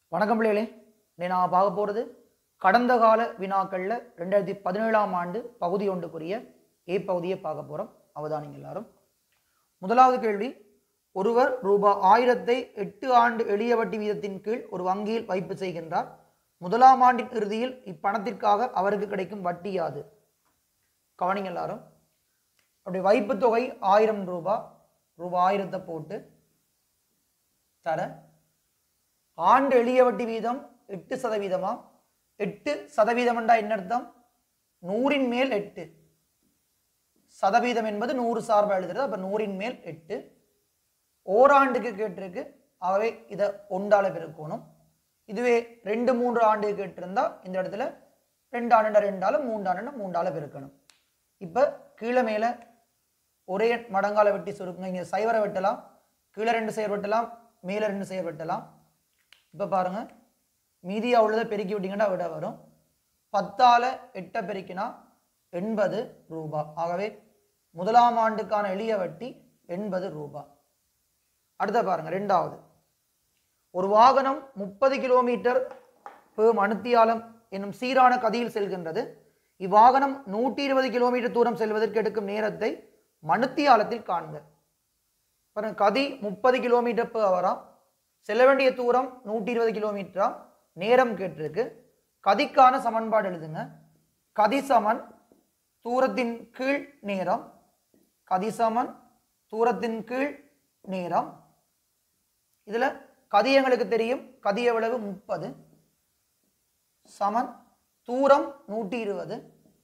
வணக்கம் பிள்ளைகளே இன்னைக்கு நான் பார்க்க போகிறது கடந்த கால வினாக்களில் ரெண்டாயிரத்தி பதினேழாம் ஆண்டு பகுதி ஒன்றுக்குரிய ஏ பகுதியை பார்க்க போகிறோம் அவதானிங்க எல்லாரும் முதலாவது கேள்வி ஒருவர் ரூபாய் ஆயிரத்தை எட்டு ஆண்டு எளிய வட்டி வீதத்தின் கீழ் ஒரு வங்கியில் வைப்பு செய்கின்றார் முதலாம் ஆண்டின் இறுதியில் இப்பணத்திற்காக அவருக்கு கிடைக்கும் வட்டி யாது கவனிங்க எல்லாரும் அப்படி வைப்பு தொகை ஆயிரம் ரூபாய் ரூபாய் ஆயிரத்தை போட்டு தர ஆண்டு எளிய வட்டி வீதம் எட்டு சதவீதமா எட்டு சதவீதம்ண்டா என்ன அர்த்தம் நூறின் மேல் எட்டு சதவீதம் என்பது நூறு சார்பா எழுதுறது அப்ப நூறின் மேல் எட்டு ஓராண்டுக்கு கேட்டிருக்கு ஆகவே இதை ஒன்றால பெருக்கணும் இதுவே ரெண்டு மூன்று ஆண்டுக்கு கேட்டிருந்தா இந்த இடத்துல ரெண்டு ஆண்டுண்டா ரெண்டால மூன்று ஆண்டுண்டா மூன்றால பெருக்கணும் இப்ப கீழே மேல ஒரே மடங்கால வெட்டி சுருக்குங்க இங்க சைவரை வெட்டலாம் கீழே ரெண்டு செயல் வெட்டலாம் மேலே ரெண்டு செயல் வெட்டலாம் இப்போ பாருங்க மீதியா உள்ளதை பெருக்கி விட்டீங்கன்னா விட வரும் பத்தால எட்டை பெருக்கினா எண்பது ரூபா ஆகவே முதலாம் ஆண்டுக்கான எளிய வட்டி எண்பது ரூபா அடுத்த பாருங்க ரெண்டாவது ஒரு வாகனம் முப்பது கிலோமீட்டர் பெர் மணித்தியாலம் என்னும் சீரான கதியில் செல்கின்றது இவ்வாகனம் நூற்றி இருபது கிலோமீட்டர் தூரம் செல்வதற்கு எடுக்கும் நேரத்தை மணித்தியாலத்தில் காண்க பாருங்க கதி முப்பது கிலோமீட்டர் per hour ஆம் செல்ல வேண்டிய தூரம் நூற்றி இருபது கிலோமீட்டரா நேரம் கேட்டிருக்கு கதிக்கான சமன்பாடு எழுதுங்க கதி சமன் தூரத்தின் கீழ் நேரம் கதி சமன் தூரத்தின் கீழ் நேரம் இதுல கதி எங்களுக்கு தெரியும் கதி எவ்வளவு முப்பது சமன் தூரம் நூற்றி இருபது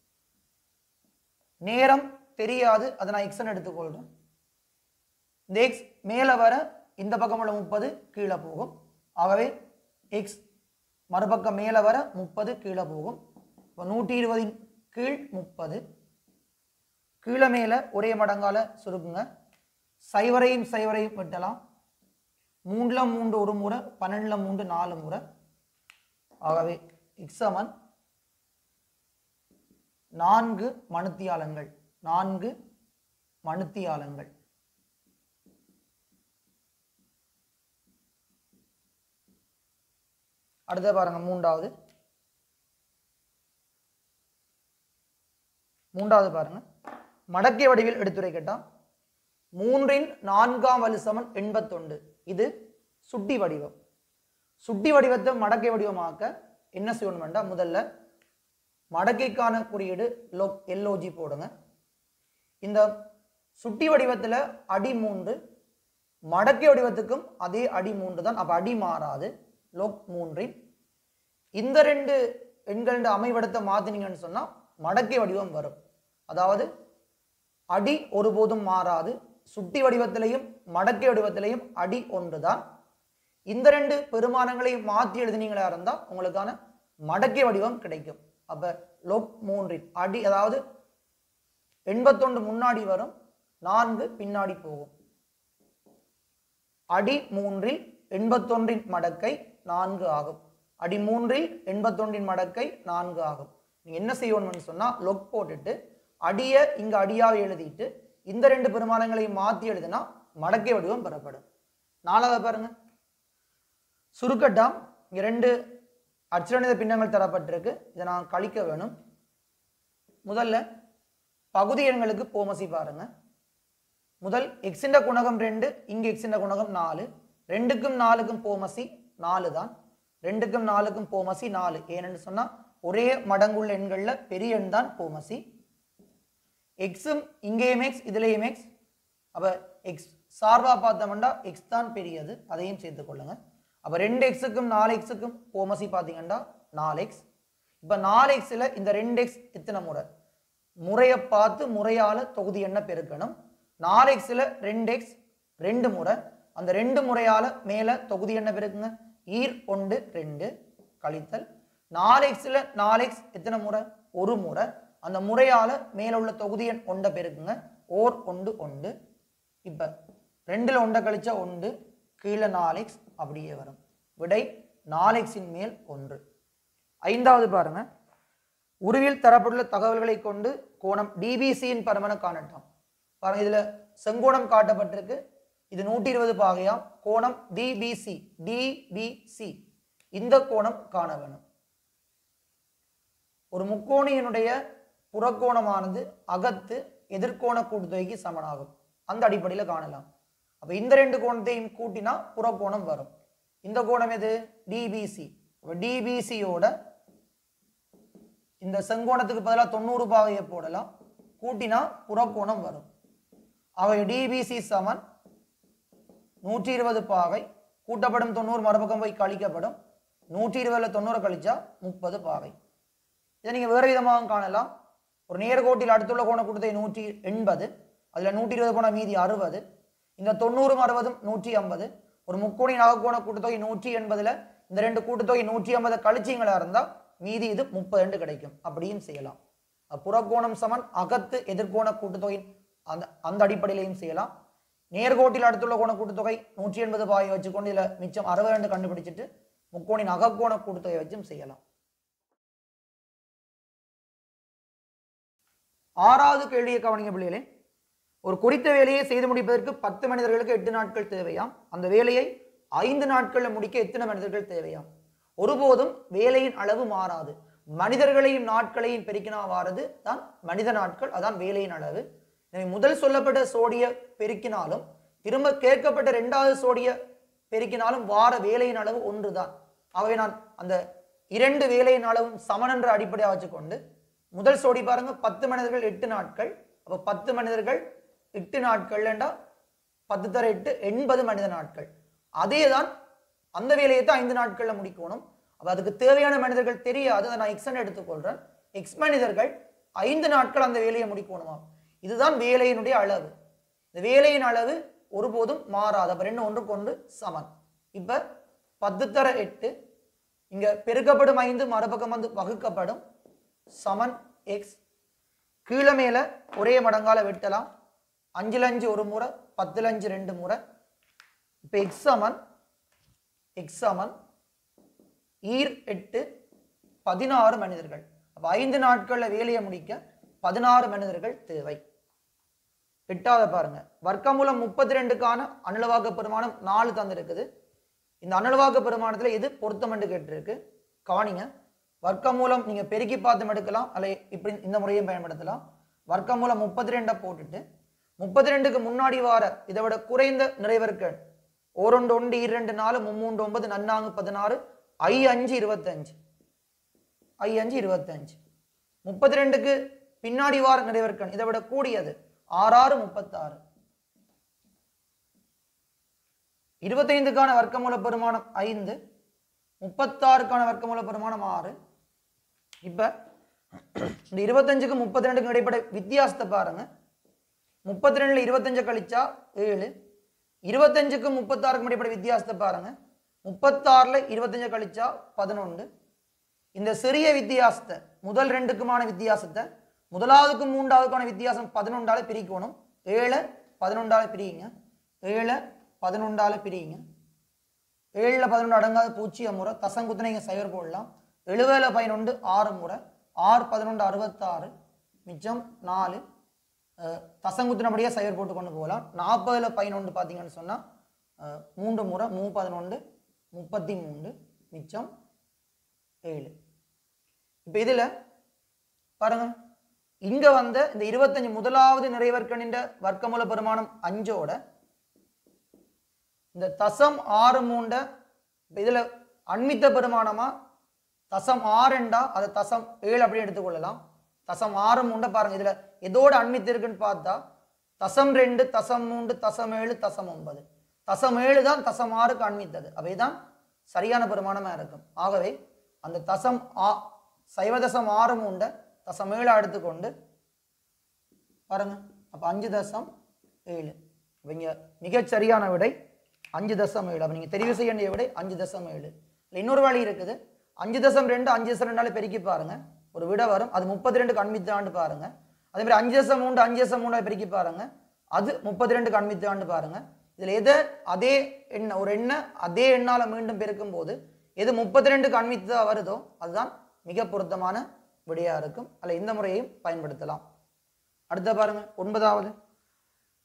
நேரம் தெரியாது அதை நான் எக்ஸ்ன்னு எடுத்துக்கொள்றேன் இந்த எக்ஸ் மேலே வர இந்த பக்கம் உள்ள முப்பது கீழே போகும் ஆகவே எக்ஸ் மறுபக்கம் மேலே வர முப்பது கீழே போகும் இப்போ நூற்றி இருபதின் கீழ் முப்பது கீழே மேலே ஒரே மடங்கால சுருக்குங்க சைவரையும் சைவரையும் வெட்டலாம் மூன்றில் மூன்று ஒரு முறை பன்னெண்டில் மூன்று நாலு முறை ஆகவே எக்ஸமன் நான்கு மணித்தியாலங்கள் நான்கு மணித்தியாலங்கள் அடுத்த பாருங்க மூன்றாவது மூன்றாவது பாருங்க மடக்கை வடிவில் எடுத்துரைக்கட்டாம் மூன்றின் நான்காம் வலு சமன் எண்பத்தொண்டு இது சுட்டி வடிவம் சுட்டி வடிவத்தை மடக்கை வடிவமாக்க என்ன செய்யணும் வேண்டாம் முதல்ல மடக்கைக்கான குறியீடு லோ எல்ஓஜி போடுங்க இந்த சுட்டி வடிவத்தில் அடி மூன்று மடக்கை வடிவத்துக்கும் அதே அடி மூன்று தான் அப்போ அடி மாறாது லோக் மூன்றில் இந்த ரெண்டு எண்களின் அமைவிடத்தை மாற்றினீங்கன்னு சொன்னால் மடக்கை வடிவம் வரும் அதாவது அடி ஒருபோதும் மாறாது சுட்டி வடிவத்திலையும் மடக்கை வடிவத்திலையும் அடி ஒன்றுதான் இந்த ரெண்டு பெருமானங்களையும் மாற்றி எழுதினீங்களா இருந்தால் உங்களுக்கான மடக்கை வடிவம் கிடைக்கும் அப்ப லோக் மூன்றில் அடி அதாவது எண்பத்தொன்று முன்னாடி வரும் நான்கு பின்னாடி போகும் அடி மூன்றில் எண்பத்தொன்றின் மடக்கை நான்கு ஆகும் அடி மூன்றில் எண்பத்தொன்றின் மடக்கை நான்கு ஆகும் நீங்க என்ன செய்யணும்னு சொன்னா லொக் போட்டுட்டு அடிய இங்க அடியாவை எழுதிட்டு இந்த ரெண்டு பெருமானங்களையும் மாத்தி எழுதினா மடக்கை வடிவம் பெறப்படும் நாலாவது பாருங்க சுருக்கட்டாம் இங்க ரெண்டு அச்சரணித பின்னங்கள் தரப்பட்டிருக்கு இதை நான் கழிக்க வேணும் முதல்ல பகுதி எண்களுக்கு போமசி பாருங்க முதல் எக்ஸிண்ட குணகம் ரெண்டு இங்க எக்ஸிண்ட குணகம் நாலு ரெண்டுக்கும் நாலுக்கும் போமசி நாலு தான் ரெண்டுக்கும் நாலுக்கும் போமசி நாலு ஏன்னு சொன்னா ஒரே மடங்குள்ள எண்கள்ல பெரிய எண் தான் போமசி எக்ஸும் இங்கேயும் எக்ஸ் இதுலேயும் எக்ஸ் அப்ப எக்ஸ் சார்பா பார்த்தோம்னா எக்ஸ் தான் பெரியது அதையும் சேர்த்துக் கொள்ளுங்க அப்ப ரெண்டு எக்ஸுக்கும் நாலு எக்ஸுக்கும் போமசி பார்த்தீங்கன்னா நாலு எக்ஸ் இப்ப நாலு எக்ஸ்ல இந்த ரெண்டு எக்ஸ் எத்தனை முறை முறையை பார்த்து முறையால தொகுதி எண்ணை பெருக்கணும் நாலு எக்ஸ்ல ரெண்டு எக்ஸ் ரெண்டு முறை அந்த ரெண்டு முறையால மேல தொகுதி எண்ணை பெருக்குங்க ஈர் ஒன்று ரெண்டு கழித்தல் நாலு எக்ஸ்ல நாலு எக்ஸ் எத்தனை முறை ஒரு முறை அந்த முறையால மேல உள்ள தொகுதி எண் ஒன்றை பெருக்குங்க ஓர் ஒன்று ஒன்று இப்ப ரெண்டுல ஒன்றை கழிச்சா ஒன்று கீழே நாலு எக்ஸ் அப்படியே வரும் விடை நாலு எக்ஸின் மேல் ஒன்று ஐந்தாவது பாருங்க உருவில் தரப்பட்டுள்ள தகவல்களை கொண்டு கோணம் டிபிசியின் பரமன காணட்டும் பாருங்க இதுல செங்கோணம் காட்டப்பட்டிருக்கு இது நூற்றி இருபது பாகையாம் கோணம் டிபிசி டிபிசி இந்த கோணம் காண வேணும் ஒரு முக்கோணியினுடைய புறக்கோணமானது அகத்து எதிர்கோண கூட்டுத்தொகைக்கு சமனாகும் அந்த அடிப்படையில் காணலாம் அப்ப இந்த ரெண்டு கோணத்தையும் கூட்டினா புறக்கோணம் வரும் இந்த கோணம் எது டிபிசி டிபிசியோட இந்த செங்கோணத்துக்கு பதிலாக தொண்ணூறு பாகையை போடலாம் கூட்டினா புறக்கோணம் வரும் ஆகவே டிபிசி சமன் நூற்றி இருபது பாகை கூட்டப்படும் தொண்ணூறு மறுபக்கம் போய் கழிக்கப்படும் நூற்றி இருபதுல தொண்ணூறு கழிச்சா முப்பது பாகை இதை நீங்க வேறு விதமாக காணலாம் ஒரு நேர்கோட்டில் அடுத்துள்ள கோண கூட்டத்தை நூற்றி எண்பது அதுல நூற்றி இருபது போன மீதி அறுபது இந்த தொண்ணூறும் அறுபதும் நூற்றி ஐம்பது ஒரு முக்கோணி நகக்கோண கூட்டுத்தொகை நூற்றி எண்பதுல இந்த ரெண்டு கூட்டுத்தொகை நூற்றி ஐம்பது கழிச்சிங்களா இருந்தா மீதி இது முப்பது ரெண்டு கிடைக்கும் அப்படியும் செய்யலாம் அப்ப புறக்கோணம் சமன் அகத்து எதிர்கோண கூட்டுத்தொகை அந்த அந்த அடிப்படையிலையும் செய்யலாம் நேர்கோட்டில் அடுத்துள்ள கோண கூட்டுத்தொகை நூற்றி எண்பது பாயை வச்சுக்கொண்டு இதுல மிச்சம் அறுபது ரெண்டு கண்டுபிடிச்சிட்டு முக்கோணின் அகக்கோண கூட்டுத்தொகை வச்சும் செய்யலாம் ஆறாவது கேள்வியை கவனிங்க பிள்ளைகளே ஒரு குறித்த வேலையை செய்து முடிப்பதற்கு பத்து மனிதர்களுக்கு எட்டு நாட்கள் தேவையாம் அந்த வேலையை ஐந்து நாட்கள்ல முடிக்க எத்தனை மனிதர்கள் தேவையாம் ஒருபோதும் வேலையின் அளவு மாறாது மனிதர்களையும் நாட்களையும் பெருக்கினா வாரது தான் மனித நாட்கள் அதான் வேலையின் அளவு எனவே முதல் சொல்லப்பட்ட சோடிய பெருக்கினாலும் திரும்ப கேட்கப்பட்ட இரண்டாவது சோடிய பெருக்கினாலும் வார வேலையின் அளவு ஒன்றுதான் ஆகவே நான் அந்த இரண்டு வேலையின் அளவும் சமன் என்ற அடிப்படையாக வச்சுக்கொண்டு முதல் சோடி பாருங்க பத்து மனிதர்கள் எட்டு நாட்கள் அப்ப பத்து மனிதர்கள் எட்டு நாட்கள்லண்டா பத்து தர எட்டு எண்பது மனித நாட்கள் அதே தான் அந்த வேலையை தான் ஐந்து நாட்கள்ல முடிக்கணும் அப்ப அதுக்கு தேவையான மனிதர்கள் தெரியாது அதை நான் எக்ஸன் எடுத்துக்கொள்றேன் எக்ஸ் மனிதர்கள் ஐந்து நாட்கள் அந்த வேலையை முடிக்கணுமா இதுதான் வேலையினுடைய அளவு இந்த வேலையின் அளவு ஒருபோதும் மாறாது அப்ப ரெண்டு ஒன்றுக்கு ஒன்று சமன் இப்ப பத்து தர எட்டு இங்க பெருக்கப்படும் ஐந்து மறுபக்கம் வந்து வகுக்கப்படும் சமன் எக்ஸ் கீழே மேல ஒரே மடங்கால வெட்டலாம் அஞ்சுல அஞ்சு ஒரு முறை பத்துல அஞ்சு ரெண்டு முறை இப்ப எக்ஸ் சமன் எக்ஸ் சமன் ஈர் எட்டு பதினாறு மனிதர்கள் அப்ப ஐந்து நாட்கள்ல வேலையை முடிக்க பதினாறு மனிதர்கள் தேவை எட்டாவது பாருங்க வர்க்கமூலம் முப்பத்தி ரெண்டுக்கான அனுளவாக்க பெருமானம் நாலு தந்திருக்குது இந்த அனுளவாக்க பெருமானத்துல எது பொருத்தம் என்று கேட்டிருக்கு கவனிங்க வர்க்கமூலம் நீங்க பெருக்கி பார்த்து எடுக்கலாம் அல்ல இப்படி இந்த முறையும் பயன்படுத்தலாம் வர்க்கமூலம் முப்பத்தி ரெண்டை போட்டுட்டு முப்பத்தி ரெண்டுக்கு முன்னாடி வார இதை விட குறைந்த நிறைவர்கள் ஓரொண்டு ஒன்று இரண்டு நாலு மும்மூன்று ஒன்பது நன்னாங்கு பதினாறு ஐ அஞ்சு இருபத்தஞ்சு ஐ அஞ்சு இருபத்தஞ்சு முப்பத்தி ரெண்டுக்கு பின்னாடி வார நிறைவற்கண் இதை விட கூடியது ஆறாறு முப்பத்தாறு இருபத்தைந்துக்கான வர்க்கமூல பெருமானம் ஐந்து முப்பத்தாறுக்கான வர்க்கமூல பெருமானம் ஆறு இப்ப இந்த இருபத்தஞ்சுக்கு முப்பத்தி ரெண்டுக்கு இடைப்பட்ட வித்தியாசத்தை பாருங்க முப்பத்தி ரெண்டுல இருபத்தஞ்சு கழிச்சா ஏழு இருபத்தஞ்சுக்கு முப்பத்தாறுக்கும் இடைப்பட்ட வித்தியாசத்தை பாருங்க முப்பத்தாறுல இருபத்தஞ்சு கழிச்சா பதினொன்று இந்த சிறிய வித்தியாசத்தை முதல் ரெண்டுக்குமான வித்தியாசத்தை முதலாவதுக்கும் மூன்றாவதுக்கான வித்தியாசம் பதினொன்றால பிரிக்கணும் ஏழை பதினொன்றால பிரியுங்க ஏழை பதினொன்றால பிரியுங்க ஏழுல பதினொன்று அடங்காத பூஜ்ஜியம் முறை தசங்குத்தினைங்க சைவர் போடலாம் எழுபதுல பதினொன்று ஆறு முறை ஆறு பதினொன்று அறுபத்தாறு மிச்சம் நாலு அஹ், தசங்குத்தினபடியே சைவர் போட்டு கொண்டு போகலாம் நாற்பதுல பதினொன்று பார்த்தீங்கன்னு சொன்னால் மூன்று முறை மூ பதினொன்று முப்பத்தி மூன்று மிச்சம் ஏழு இப்போ இதில் பாருங்க இங்க வந்த இந்த இருபத்தஞ்சு முதலாவது நிறைவற்கணின்ற வர்க்கமூல பெருமானம் அஞ்சோட இந்த தசம் ஆறு மூண்ட இப்ப இதுல அண்மித்த பெருமானமா தசம் ஆறுண்டா அதை தசம் ஏழு அப்படி எடுத்துக்கொள்ளலாம் தசம் ஆறு மூண்ட பாருங்க இதுல எதோட அண்மித்து இருக்குன்னு பார்த்தா தசம் ரெண்டு தசம் மூன்று தசம் ஏழு தசம் ஒன்பது தசம் ஏழு தான் தசம் ஆறுக்கு அண்மித்தது அவைதான் சரியான பெருமானமா இருக்கும் ஆகவே அந்த தசம் ஆ சைவ தசம் ஆறு மூண்ட தசம் ஏழு எடுத்துக்கொண்டு பாருங்க அப்ப அஞ்சு தசம் ஏழு அப்ப இங்க மிகச் சரியான விடை அஞ்சு தசம் ஏழு அப்ப நீங்க தெரிவு செய்ய வேண்டிய விடை அஞ்சு தசம் ஏழு இதுல இன்னொரு வழி இருக்குது அஞ்சு தசம் ரெண்டு அஞ்சு தசம் ரெண்டால பெருக்கி பாருங்க ஒரு விடை வரும் அது முப்பத்தி ரெண்டுக்கு அண்மித்தாண்டு பாருங்க அதே மாதிரி அஞ்சு தசம் மூன்று அஞ்சு தசம் மூணால பெருக்கி பாருங்க அது முப்பத்தி ரெண்டுக்கு அண்மித்தாண்டு பாருங்க இதுல எதை அதே எண்ண ஒரு எண்ணை அதே எண்ணால மீண்டும் பெருக்கும் போது எது முப்பத்தி ரெண்டுக்கு அண்மித்தா வருதோ அதுதான் மிக பொருத்தமான விடையா இருக்கும் அல்ல இந்த முறையையும் பயன்படுத்தலாம் அடுத்த பாருங்க ஒன்பதாவது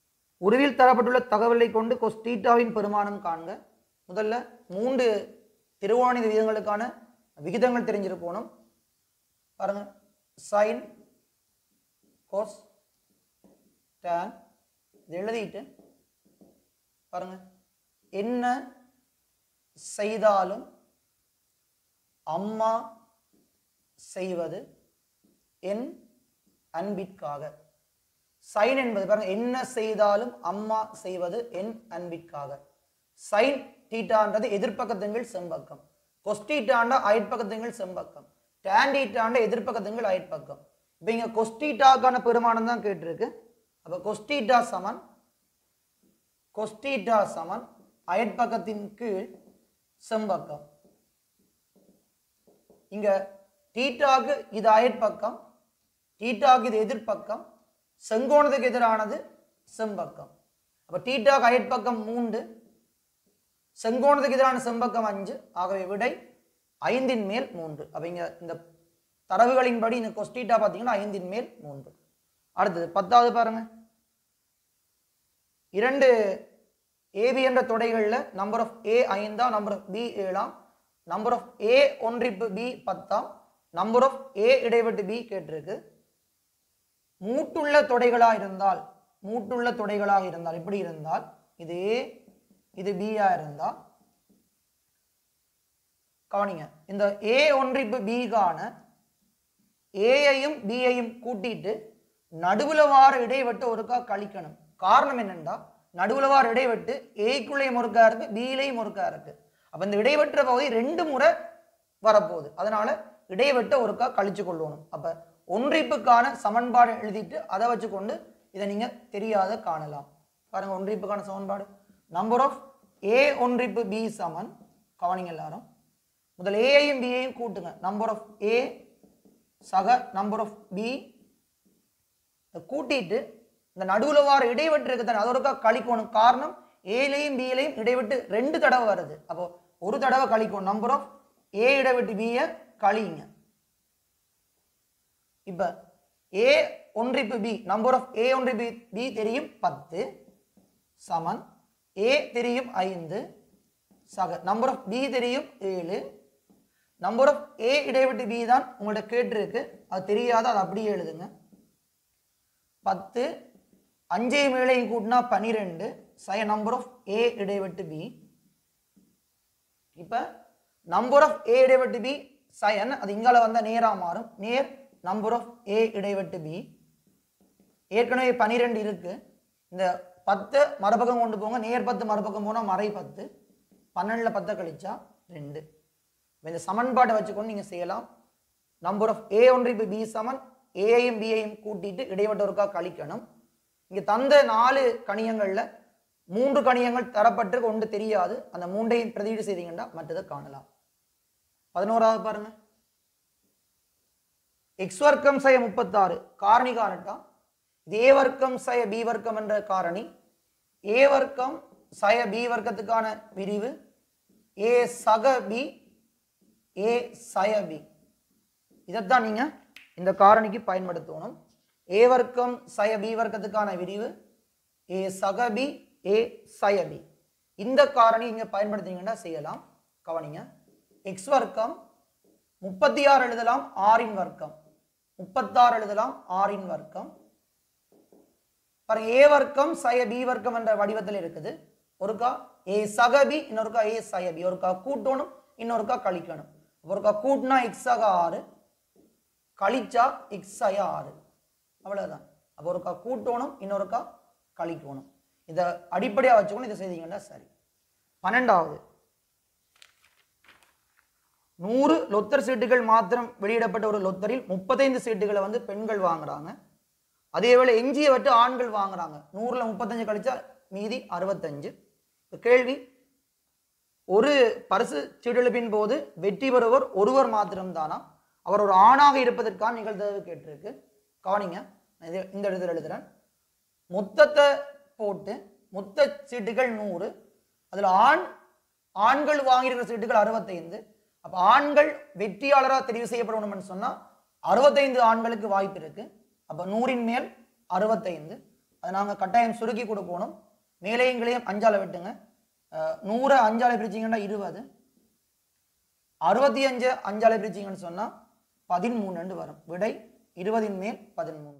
உருவில் தரப்பட்டுள்ள தகவலை கொண்டு கொஸ் தீட்டாவின் பெருமானம் காண்க முதல்ல மூன்று திருவோணி விகிதங்களுக்கான விகிதங்கள் தெரிஞ்சிருக்கணும் பாருங்க சைன் கோஸ் tan இது எழுதிட்டு பாருங்க என்ன செய்தாலும் அம்மா செய்வது என் அன்பிற்காக சைன் என்பது பாருங்க என்ன செய்தாலும் அம்மா செய்வது என் அன்பிற்காக சைன் டீட்டான்றது எதிர்ப்பக்கத்துங்கள் செம்பக்கம் கொஸ்டீட்டாண்ட அயற்பக்கத்துங்கள் செம்பக்கம் டேன் டீட்டாண்ட எதிர்ப்பக்கத்துங்கள் அயற்பக்கம் இப்போ இங்க கொஸ்டீட்டாக்கான பெருமானம் தான் கேட்டிருக்கு அப்போ கொஸ்டீட்டா சமன் கொஸ்டீட்டா சமன் அயற்பக்கத்தின் கீழ் செம்பக்கம் இங்க டீட்டாக்கு இது அயற்பக்கம் டீட்டாக்கு இது எதிர்ப்பக்கம் செங்கோணத்துக்கு எதிரானது செம்பக்கம் அப்ப டீட்டாக்கு அயற்பக்கம் மூன்று செங்கோணத்துக்கு எதிரான செம்பக்கம் அஞ்சு ஆகவே விடை ஐந்தின் மேல் மூன்று அப்ப இங்க இந்த தரவுகளின்படி இந்த கொஸ்டீட்டா பார்த்தீங்கன்னா ஐந்தின் மேல் மூன்று அடுத்தது பத்தாவது பாருங்க இரண்டு ஏபி என்ற தொடைகளில் நம்பர் ஆஃப் ஏ ஐந்தா நம்பர் ஆஃப் பி ஏழாம் நம்பர் ஆஃப் ஏ ஒன்றிப்பு பி பத்தாம் நம்பர் ஆஃப் ஏ இடைவெட்டு பி கேட்டிருக்கு மூட்டுள்ள தொடைகளா இருந்தால் மூட்டுள்ள தொடைகளாக இருந்தால் இப்படி இருந்தால் இது ஏ இது பியா இருந்தா கவனிங்க இந்த ஏ ஒன்றிப்பு பிக்கான ஏயையும் பியையும் கூட்டிட்டு நடுவுல வார இடைவெட்டு ஒருக்கா கழிக்கணும் காரணம் என்னன்னா நடுவுல வார இடைவெட்டு ஏக்குள்ளேயும் ஒருக்கா இருக்கு பியிலையும் ஒருக்கா இருக்கு அப்ப இந்த இடைவெட்டுற பகுதி ரெண்டு முறை வரப்போகுது அதனால இடைவெட்டை ஒருக்கா கழிச்சு கொள்ளணும் அப்ப ஒன்றிப்புக்கான சமன்பாடு எழுதிட்டு அதை வச்சுக்கொண்டு இதை நீங்க தெரியாத காணலாம் பாருங்க ஒன்றிப்புக்கான சமன்பாடு நம்பர் ஆஃப் ஏ ஒன்றிப்பு பி சமன் கவனிங்க எல்லாரும் முதல் ஏயையும் பியையும் கூட்டுங்க நம்பர் ஆஃப் ஏ சக நம்பர் ஆஃப் பி கூட்டிட்டு இந்த நடுவுல வார இடைவெட்டு இருக்கு தானே அது ஒருக்கா கழிக்கணும் காரணம் ஏலையும் பியிலையும் இடைவெட்டு ரெண்டு தடவை வருது அப்போ ஒரு தடவை கழிக்கணும் நம்பர் ஆஃப் ஏ இடைவெட்டு பியை கழியுங்க இப்ப ஏ ஒன்றிப்பு பி நம்பர் ஆஃப் ஏ ஒன்றிப்பு பி தெரியும் பத்து சமன் ஏ தெரியும் ஐந்து சக நம்பர் ஆஃப் பி தெரியும் ஏழு நம்பர் ஆஃப் ஏ இடைவெட்டு பி தான் உங்கள்ட்ட கேட்டிருக்கு அது தெரியாத அது அப்படியே எழுதுங்க பத்து அஞ்சையும் ஏழையும் கூட்டினா பனிரெண்டு சய நம்பர் ஆஃப் ஏ இடைவெட்டு பி இப்போ நம்பர் ஆஃப் ஏ இடைவெட்டு பி சயன் அது இங்கால வந்தா நேரா மாறும் நேர் நம்பர் ஆஃப் ஏ இடைவெட்டு பி ஏற்கனவே பனிரெண்டு இருக்கு இந்த பத்து மறுபக்கம் கொண்டு போங்க நேர் பத்து மறுபக்கம் போனால் மறை பத்து பன்னெண்டில் பத்தை கழிச்சா ரெண்டு இப்ப இந்த சமன்பாட்டை வச்சுக்கொண்டு நீங்கள் செய்யலாம் நம்பர் ஆஃப் ஏ ஒன்று இப்போ பி சமன் ஏஐயும் பிஐயும் கூட்டிட்டு இடைவெட்டு ஒருக்கா கழிக்கணும் இங்கே தந்த நாலு கணியங்களில் மூன்று கணியங்கள் தரப்பட்டு ஒன்று தெரியாது அந்த மூன்றையும் பிரதியீடு செய்தீங்கன்னா மற்றதை காணலாம் பதினோராவது பாருங்க எக்ஸ் வர்க்கம் சய முப்பத்தாறு காரணி காரட்டா இது ஏ வர்க்கம் சய பி வர்க்கம் என்ற காரணி ஏ வர்க்கம் சய பி வர்க்கத்துக்கான விரிவு ஏ சக பி ஏ சய பி இதைத்தான் நீங்க இந்த காரணிக்கு பயன்படுத்தணும் ஏ வர்க்கம் சய பி வர்க்கத்துக்கான விரிவு ஏ சக பி ஏ சய பி இந்த காரணி இங்க பயன்படுத்தினீங்கன்னா செய்யலாம் கவனிங்க எக்ஸ் வர்க்கம் முப்பத்தி ஆறு எழுதலாம் ஆறின் வர்க்கம் முப்பத்தாறு எழுதலாம் ஆறின் வர்க்கம் பாருங்க ஏ வர்க்கம் சய பி வர்க்கம் என்ற வடிவத்தில் இருக்குது ஒருக்கா ஏ சக பி இன்னொருக்கா ஏ சய பி ஒருக்கா கூட்டணும் இன்னொருக்கா கழிக்கணும் ஒருக்கா கூட்டினா எக்ஸ் ஆக ஆறு கழிச்சா எக்ஸ் ஆய ஆறு அவ்வளவுதான் அப்போ ஒருக்கா கூட்டணும் இன்னொருக்கா கழிக்கணும் இதை அடிப்படையாக வச்சுக்கணும் இதை செய்தீங்கன்னா சரி பன்னெண்டாவது நூறு லொத்தர் சீட்டுகள் மாத்திரம் வெளியிடப்பட்ட ஒரு லொத்தரில் முப்பத்தைந்து சீட்டுகளை வந்து பெண்கள் வாங்குறாங்க அதே வேளை எஞ்சியவற்றை ஆண்கள் வாங்குறாங்க நூறுல முப்பத்தஞ்சு கழிச்சா மீதி அறுபத்தஞ்சு இப்ப கேள்வி ஒரு பரிசு சீட்டெழுப்பின் போது வெற்றி பெறுவர் ஒருவர் மாத்திரம்தானா அவர் ஒரு ஆணாக இருப்பதற்கான நிகழ்தகவு கேட்டிருக்கு கவனிங்க நான் இது இந்த இடத்துல எழுதுறேன் மொத்தத்தை போட்டு மொத்த சீட்டுகள் நூறு அதில் ஆண் ஆண்கள் வாங்கியிருக்கிற சீட்டுகள் அறுபத்தைந்து அப்போ ஆண்கள் வெற்றியாளராக தெரிவு செய்யப்படணும்னு சொன்னால் அறுபத்தைந்து ஆண்களுக்கு வாய்ப்பு இருக்கு அப்போ நூறின் மேல் அறுபத்தைந்து அதை நாங்கள் கட்டாயம் சுருக்கி கொடுக்கணும் மேலையும் கீழையும் அஞ்சால வெட்டுங்க அஹ், நூறை அஞ்சால பிரிச்சிங்கன்னா இருபது அறுபத்தி அஞ்சு அஞ்சால பிரிச்சிங்கன்னு சொன்னா பதிமூணு வரும் விடை இருபதின் மேல் பதிமூன்று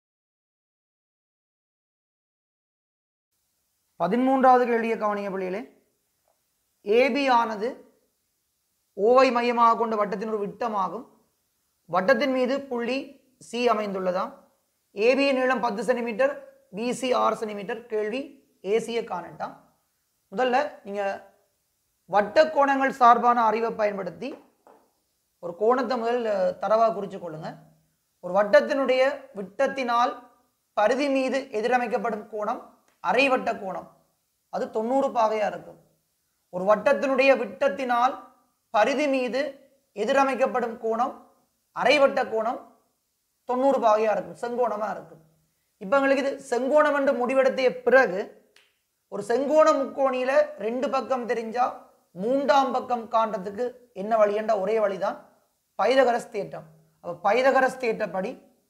பதிமூன்றாவது கேள்வியை கவனிய பிள்ளைகளே ஏபி ஆனது ஓவை மையமாக கொண்ட வட்டத்தின் ஒரு விட்டமாகும் வட்டத்தின் மீது புள்ளி சி அமைந்துள்ளதாம் ஏபி நீளம் பத்து சென்டிமீட்டர் பிசி ஆறு சென்டிமீட்டர் கேள்வி ஏசியை காணட்டாம் முதல்ல நீங்க வட்ட கோணங்கள் சார்பான அறிவை பயன்படுத்தி ஒரு கோணத்தை முதல் தரவா குறிச்சு கொள்ளுங்க ஒரு வட்டத்தினுடைய விட்டத்தினால் பரிதி மீது எதிரமைக்கப்படும் கோணம் அரைவட்ட கோணம் அது தொண்ணூறு பாகையா இருக்கும் ஒரு வட்டத்தினுடைய விட்டத்தினால் பரிதி மீது எதிரமைக்கப்படும் கோணம் அரைவட்ட கோணம் தொண்ணூறு பாகையா இருக்கும் செங்கோணமா இருக்கும் இப்ப எங்களுக்கு இது செங்கோணம் என்று முடிவெடுத்திய பிறகு ஒரு செங்கோண முக்கோணியில ரெண்டு பக்கம் தெரிஞ்சா மூன்றாம் பக்கம் காண்றதுக்கு என்ன வழி என்ற ஒரே வழிதான் பைதகரஸ் தேட்டம் அப்ப பைதகரஸ் தேட்டப்படி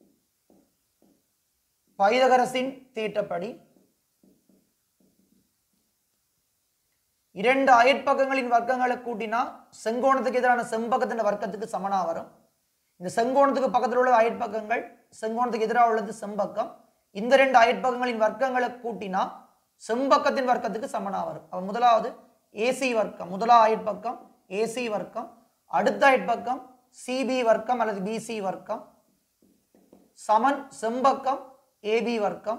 பைதகரசின் தேட்டப்படி இரண்டு அயற்பக்கங்களின் வர்க்கங்களை கூட்டினா செங்கோணத்துக்கு எதிரான செம்பக்கத்தின் வர்க்கத்துக்கு சமனா வரும் இந்த செங்கோணத்துக்கு பக்கத்தில் உள்ள அயற்பக்கங்கள் செங்கோணத்துக்கு எதிராக உள்ளது செம்பக்கம் இந்த ரெண்டு அயற்பக்கங்களின் வர்க்கங்களை கூட்டினா செம்பக்கத்தின் வர்க்கத்துக்கு சமனா வரும் அப்ப முதலாவது ஏசி வர்க்கம் முதலா அயற்பக்கம் ஏசி வர்க்கம் அடுத்த அயற்பக்கம் சிபி வர்க்கம் அல்லது பிசி வர்க்கம் சமன் செம்பக்கம் ஏபி வர்க்கம்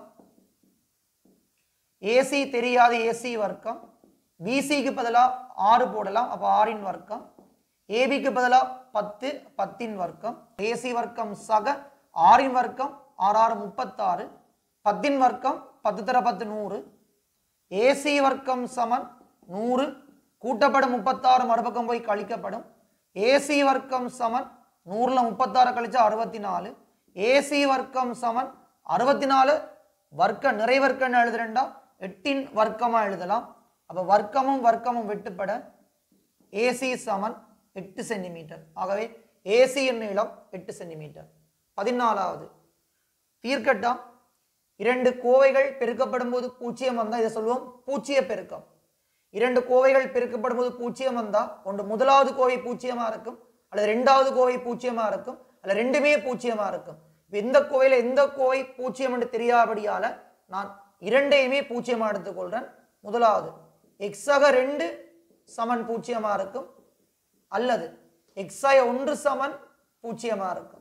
ஏசி தெரியாத ஏசி வர்க்கம் பிசிக்கு பதிலாக ஆறு போடலாம் அப்போ ஆறின் வர்க்கம் ஏபிக்கு பதிலாக பத்து பத்தின் வர்க்கம் ஏசி வர்க்கம் சக ஆறின் வர்க்கம் ஆறாறு முப்பத்தாறு பத்தின் வர்க்கம் பத்து தர பத்து நூறு ஏசி வர்க்கம் சமன் நூறு கூட்டப்படும் முப்பத்தாறு மறுபக்கம் போய் கழிக்கப்படும் ஏசி வர்க்கம் சமன் நூறுல முப்பத்தாறு கழிச்சா அறுபத்தி நாலு ஏசி வர்க்கம் சமன் அறுபத்தி நாலு வர்க்க நிறைவர்க்கன்னு எழுதுறேன்டா எட்டின் வர்க்கமா எழுதலாம் அப்ப வர்க்கமும் வர்க்கமும் வெட்டுப்பட ஏசி சமன் எட்டு சென்டிமீட்டர் ஆகவே ஏசியின் நீளம் எட்டு சென்டிமீட்டர் பதினாலாவது தீர்க்கட்டம் இரண்டு கோவைகள் பெருக்கப்படும் போது பூஜ்ஜியம் வந்தா இதை சொல்லுவோம் பூச்சிய பெருக்கம் இரண்டு கோவைகள் பெருக்கப்படும் போது பூஜ்ஜியம் வந்தா ஒன்று முதலாவது கோவை பூஜ்ஜியமா இருக்கும் அல்லது ரெண்டாவது கோவை பூஜ்ஜியமா இருக்கும் அல்ல ரெண்டுமே பூஜ்ஜியமா இருக்கும் இப்ப இந்த கோவையில எந்த கோவை பூஜ்ஜியம் என்று தெரியாதபடியால நான் இரண்டையுமே பூஜ்ஜியமா எடுத்துக்கொள்றேன் முதலாவது எக்ஸாக ரெண்டு சமன் பூஜ்ஜியமா இருக்கும் அல்லது எக்ஸாய ஒன்று சமன் பூஜ்ஜியமா இருக்கும்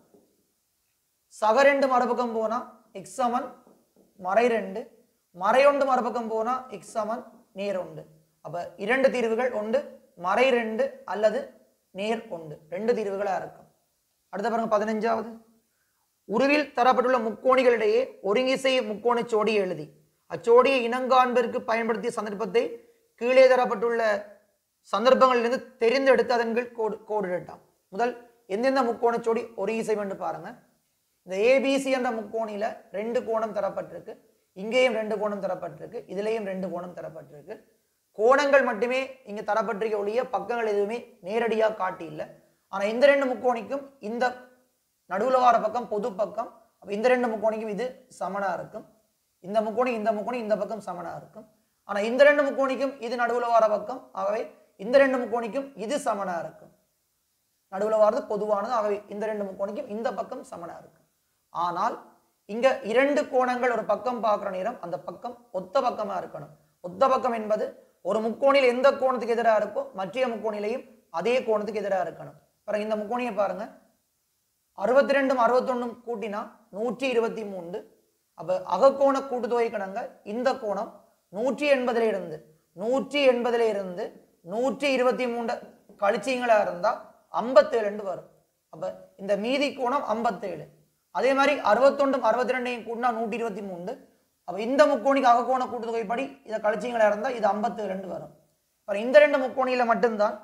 சக ரெண்டு மறுபக்கம் போனா எக்ஸ் சமன் மறை ரெண்டு மறை ஒன்று மறுபக்கம் போனா எக்ஸ் சமன் நேர் ஒன்று அப்ப இரண்டு தீர்வுகள் ஒன்று மறை ரெண்டு அல்லது நேர் ஒன்று ரெண்டு தீர்வுகளா இருக்கும் அடுத்த பாருங்க பதினஞ்சாவது உருவில் தரப்பட்டுள்ள முக்கோணிகளிடையே ஒருங்கிசை முக்கோண சோடியை எழுதி அச்சோடியை இனங்காண்பதற்கு பயன்படுத்திய சந்தர்ப்பத்தை கீழே தரப்பட்டுள்ள சந்தர்ப்பங்களிலிருந்து தெரிந்தெடுத்து அதன் கீழ் கோடு கோடிடட்டாம் முதல் எந்தெந்த முக்கோண சோடி ஒருங்கிசை என்று பாருங்க இந்த ஏபிசி என்ற முக்கோணியில ரெண்டு கோணம் தரப்பட்டிருக்கு இங்கேயும் ரெண்டு கோணம் தரப்பட்டிருக்கு இதுலேயும் ரெண்டு கோணம் தரப்பட்டிருக்கு கோணங்கள் மட்டுமே இங்க தரப்பட்டிருக்க ஒழிய பக்கங்கள் எதுவுமே நேரடியாக காட்டி இல்லை ஆனா இந்த ரெண்டு முக்கோணிக்கும் இந்த நடுவுல வார பக்கம் பொது பக்கம் அப்ப இந்த ரெண்டு முக்கோணிக்கும் இது சமனா இருக்கும் இந்த முக்கோணி இந்த முக்கோணி இந்த பக்கம் சமனா இருக்கும் ஆனா இந்த ரெண்டு முக்கோணிக்கும் இது நடுவுல வார பக்கம் ஆகவே இந்த ரெண்டு முக்கோணிக்கும் இது சமனா இருக்கும் நடுவுல வாரது பொதுவானது ஆகவே இந்த ரெண்டு முக்கோணிக்கும் இந்த பக்கம் சமனா இருக்கு ஆனால் இங்க இரண்டு கோணங்கள் ஒரு பக்கம் பார்க்குற நேரம் அந்த பக்கம் ஒத்த பக்கமா இருக்கணும் ஒத்த பக்கம் என்பது ஒரு முக்கோணியில் எந்த கோணத்துக்கு எதிராக இருக்கோ மற்ற முக்கோணிலையும் அதே கோணத்துக்கு எதிராக இருக்கணும் பாருங்க இந்த முக்கோணியை பாருங்க அறுபத்தி ரெண்டும் அறுபத்தொன்னும் கூட்டினா நூற்றி இருபத்தி மூன்று அப்ப அகக்கோண கூட்டுத்தொகை கணங்க இந்த கோணம் நூற்றி எண்பதுல இருந்து நூற்றி எண்பதுல இருந்து நூற்றி இருபத்தி மூன்று கழிச்சிங்களா இருந்தா ஐம்பத்தேழு வரும் அப்ப இந்த மீதி கோணம் ஐம்பத்தேழு அதே மாதிரி அறுபத்தொண்டும் அறுபத்தி ரெண்டையும் கூட்டினா நூற்றி இருபத்தி மூணு அப்ப இந்த முக்கோணிக்கு அகக்கோண கூட்டுத்தொகைப்படி இதை கழிச்சிங்களா இருந்தா இது ஐம்பத்தேழு வரும் பாருங்க இந்த ரெண்டு முக்கோணியில மட்டும்தான்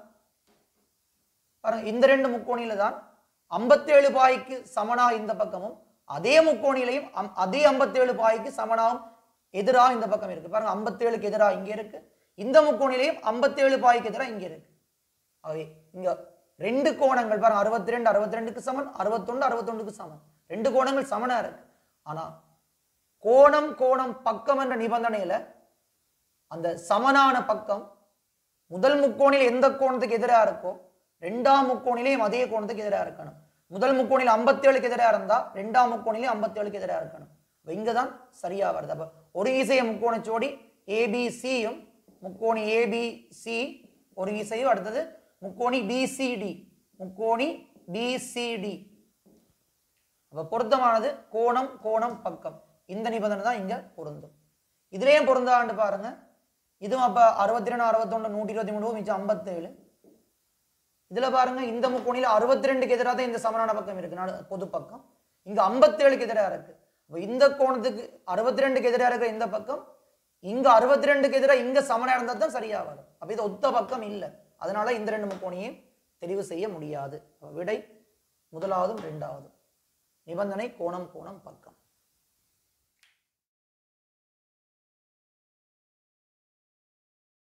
பாருங்க இந்த ரெண்டு முக்கோணியில தான் ஐம்பத்தேழு பாய்க்கு சமனா இந்த பக்கமும் அதே முக்கோணிலையும் அம்- அதே ஐம்பத்தேழு பாய்க்கு சமனாவும் எதிராக இந்த பக்கம் இருக்கு பாருங்க ஐம்பத்தேழுக்கு எதிராக இங்க இருக்கு இந்த முக்கோணிலையும் ஐம்பத்தேழு பாய்க்கு எதிராக இங்க இருக்கு ஆகவே இங்க ரெண்டு கோணங்கள் பாருங்க அறுபத்தி ரெண்டு அறுபத்தி ரெண்டுக்கு சமன் அறுபத்தொன்று அறுபத்தொன்றுக்கு சமன் ரெண்டு கோணங்கள் சமனா இருக்கு ஆனா கோணம் கோணம் பக்கம் என்ற நிபந்தனையில அந்த சமனான பக்கம் முதல் முக்கோணில் எந்த கோணத்துக்கு எதிராக இருக்கோ ரெண்டாம் முக்கோணிலையும் அதே கோணத்துக்கு எதிராக இருக்கணும் முதல் முக்கோணில் 57 எதிராக இருந்தா ரெண்டாம் முக்கோணிலையும் 57 எதிராக இருக்கணும் அப்ப இங்க தான் சரியா வருது அப்ப ஒரு இசைய முக்கோண ஜோடி ஏபிசியும் முக்கோணி ஏபிசி ஒரு இசையும் அடுத்தது முக்கோணி பிசிடி முக்கோணி பிசிடி அப்ப பொருத்தமானது கோணம் கோணம் பக்கம் இந்த நிபந்தனை தான் இங்க பொருந்தும் இதுலயும் பொருந்தாண்டு பாருங்க இதுவும் அப்ப அறுபத்தி ரெண்டு அறுபத்தொன்னு நூற்றி இருபத்தி மூணு மிச்சம் ஐம்பத்தேழு இதுல பாருங்க இந்த முக்கோணில அறுபத்தி ரெண்டுக்கு எதிராக தான் இந்த சமனான பக்கம் இருக்கு நடு- பொது பக்கம் இங்க ஐம்பத்தேழுக்கு எதிராக இருக்கு அப்ப இந்த கோணத்துக்கு அறுபத்தி ரெண்டுக்கு எதிராக இருக்கிற இந்த பக்கம் இங்க அறுபத்தி ரெண்டுக்கு எதிராக இங்க சமனா இருந்தா தான் சரியா வரும் அப்ப இது ஒத்த பக்கம் இல்லை அதனால இந்த ரெண்டு முக்கோணியையும் தெரிவு செய்ய முடியாது அப்ப விடை முதலாவதும் ரெண்டாவதும் நிபந்தனை கோணம் கோணம் பக்கம்